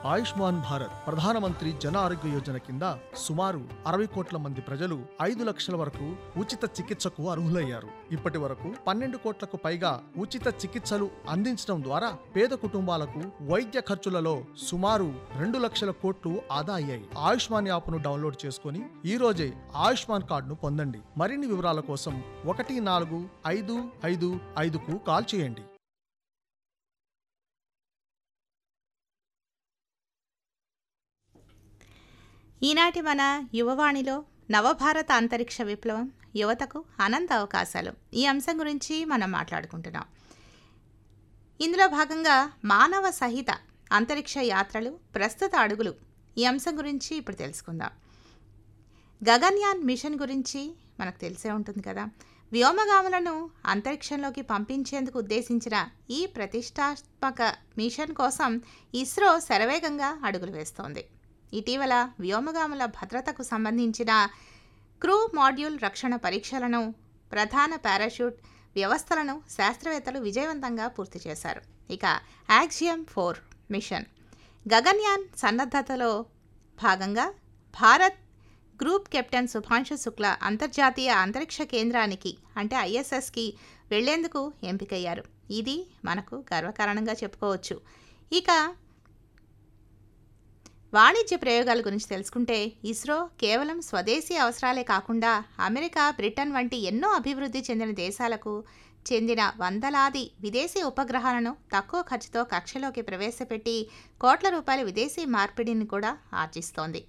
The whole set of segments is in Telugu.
ఆయుష్మాన్ భారత్ ప్రధానమంత్రి జన ఆరోగ్య యోజన కింద సుమారు అరవై కోట్ల మంది ప్రజలు ఐదు లక్షల వరకు ఉచిత చికిత్సకు అర్హులయ్యారు ఇప్పటి వరకు పన్నెండు కోట్లకు పైగా ఉచిత చికిత్సలు అందించడం ద్వారా పేద కుటుంబాలకు వైద్య ఖర్చులలో సుమారు రెండు లక్షల కోట్లు ఆదా అయ్యాయి ఆయుష్మాన్ యాప్ను డౌన్లోడ్ చేసుకుని ఈ రోజే ఆయుష్మాన్ కార్డును పొందండి మరిన్ని వివరాల కోసం ఒకటి నాలుగు ఐదు ఐదు ఐదుకు కాల్ చేయండి ఈనాటి మన యువవాణిలో నవభారత అంతరిక్ష విప్లవం యువతకు అనంత అవకాశాలు ఈ అంశం గురించి మనం మాట్లాడుకుంటున్నాం ఇందులో భాగంగా మానవ సహిత అంతరిక్ష యాత్రలు ప్రస్తుత అడుగులు ఈ అంశం గురించి ఇప్పుడు తెలుసుకుందాం గగన్యాన్ మిషన్ గురించి మనకు తెలిసే ఉంటుంది కదా వ్యోమగాములను అంతరిక్షంలోకి పంపించేందుకు ఉద్దేశించిన ఈ ప్రతిష్టాత్మక మిషన్ కోసం ఇస్రో శరవేగంగా అడుగులు వేస్తోంది ఇటీవల వ్యోమగాముల భద్రతకు సంబంధించిన క్రూ మాడ్యూల్ రక్షణ పరీక్షలను ప్రధాన పారాషూట్ వ్యవస్థలను శాస్త్రవేత్తలు విజయవంతంగా పూర్తి చేశారు ఇక యాక్సియం ఫోర్ మిషన్ గగన్యాన్ సన్నద్ధతలో భాగంగా భారత్ గ్రూప్ కెప్టెన్ సుభాంశు శుక్ల అంతర్జాతీయ అంతరిక్ష కేంద్రానికి అంటే ఐఎస్ఎస్కి వెళ్లేందుకు ఎంపికయ్యారు ఇది మనకు గర్వకారణంగా చెప్పుకోవచ్చు ఇక వాణిజ్య ప్రయోగాల గురించి తెలుసుకుంటే ఇస్రో కేవలం స్వదేశీ అవసరాలే కాకుండా అమెరికా బ్రిటన్ వంటి ఎన్నో అభివృద్ధి చెందిన దేశాలకు చెందిన వందలాది విదేశీ ఉపగ్రహాలను తక్కువ ఖర్చుతో కక్షలోకి ప్రవేశపెట్టి కోట్ల రూపాయల విదేశీ మార్పిడిని కూడా ఆర్జిస్తోంది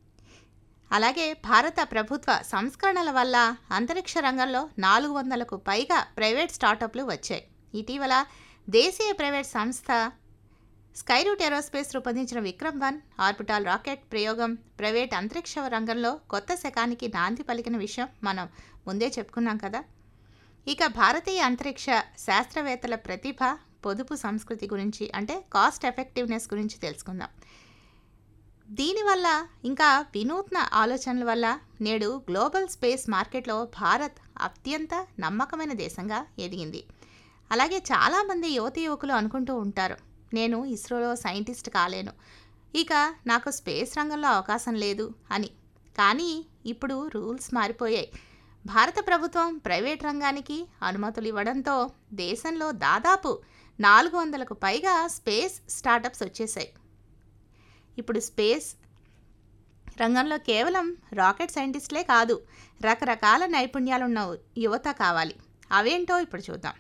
అలాగే భారత ప్రభుత్వ సంస్కరణల వల్ల అంతరిక్ష రంగంలో నాలుగు వందలకు పైగా ప్రైవేట్ స్టార్టప్లు వచ్చాయి ఇటీవల దేశీయ ప్రైవేట్ సంస్థ స్కైరూట్ ఏరోస్పేస్ రూపొందించిన విక్రమ్ వన్ ఆర్బిటాల్ రాకెట్ ప్రయోగం ప్రైవేట్ అంతరిక్ష రంగంలో కొత్త శకానికి నాంది పలికిన విషయం మనం ముందే చెప్పుకున్నాం కదా ఇక భారతీయ అంతరిక్ష శాస్త్రవేత్తల ప్రతిభ పొదుపు సంస్కృతి గురించి అంటే కాస్ట్ ఎఫెక్టివ్నెస్ గురించి తెలుసుకుందాం దీనివల్ల ఇంకా వినూత్న ఆలోచనల వల్ల నేడు గ్లోబల్ స్పేస్ మార్కెట్లో భారత్ అత్యంత నమ్మకమైన దేశంగా ఎదిగింది అలాగే చాలామంది యువతి యువకులు అనుకుంటూ ఉంటారు నేను ఇస్రోలో సైంటిస్ట్ కాలేను ఇక నాకు స్పేస్ రంగంలో అవకాశం లేదు అని కానీ ఇప్పుడు రూల్స్ మారిపోయాయి భారత ప్రభుత్వం ప్రైవేట్ రంగానికి అనుమతులు ఇవ్వడంతో దేశంలో దాదాపు నాలుగు వందలకు పైగా స్పేస్ స్టార్టప్స్ వచ్చేసాయి ఇప్పుడు స్పేస్ రంగంలో కేవలం రాకెట్ సైంటిస్టులే కాదు రకరకాల నైపుణ్యాలున్న యువత కావాలి అవేంటో ఇప్పుడు చూద్దాం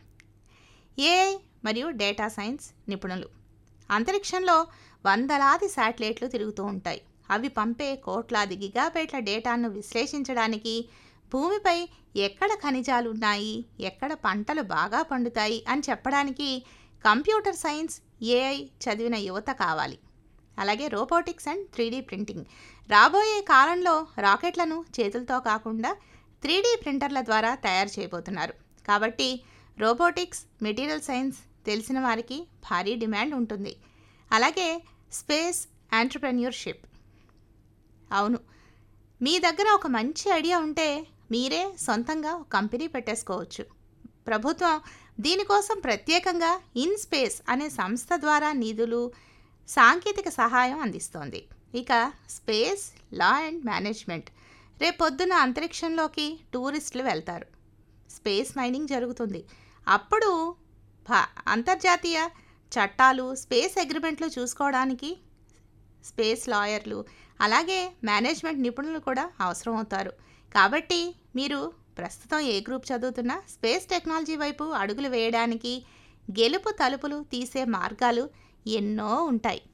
ఏఐ మరియు డేటా సైన్స్ నిపుణులు అంతరిక్షంలో వందలాది శాటిలైట్లు తిరుగుతూ ఉంటాయి అవి పంపే కోట్లాది గిగాబైట్ల డేటాను విశ్లేషించడానికి భూమిపై ఎక్కడ ఖనిజాలు ఉన్నాయి ఎక్కడ పంటలు బాగా పండుతాయి అని చెప్పడానికి కంప్యూటర్ సైన్స్ ఏఐ చదివిన యువత కావాలి అలాగే రోబోటిక్స్ అండ్ త్రీడీ ప్రింటింగ్ రాబోయే కాలంలో రాకెట్లను చేతులతో కాకుండా త్రీడీ ప్రింటర్ల ద్వారా తయారు చేయబోతున్నారు కాబట్టి రోబోటిక్స్ మెటీరియల్ సైన్స్ తెలిసిన వారికి భారీ డిమాండ్ ఉంటుంది అలాగే స్పేస్ ఆంటర్ప్రెన్యూర్షిప్ అవును మీ దగ్గర ఒక మంచి ఐడియా ఉంటే మీరే సొంతంగా ఒక కంపెనీ పెట్టేసుకోవచ్చు ప్రభుత్వం దీనికోసం ప్రత్యేకంగా ఇన్ స్పేస్ అనే సంస్థ ద్వారా నిధులు సాంకేతిక సహాయం అందిస్తోంది ఇక స్పేస్ లా అండ్ మేనేజ్మెంట్ రేపొద్దున అంతరిక్షంలోకి టూరిస్టులు వెళ్తారు స్పేస్ మైనింగ్ జరుగుతుంది అప్పుడు భా అంతర్జాతీయ చట్టాలు స్పేస్ అగ్రిమెంట్లు చూసుకోవడానికి స్పేస్ లాయర్లు అలాగే మేనేజ్మెంట్ నిపుణులు కూడా అవసరం అవుతారు కాబట్టి మీరు ప్రస్తుతం ఏ గ్రూప్ చదువుతున్నా స్పేస్ టెక్నాలజీ వైపు అడుగులు వేయడానికి గెలుపు తలుపులు తీసే మార్గాలు ఎన్నో ఉంటాయి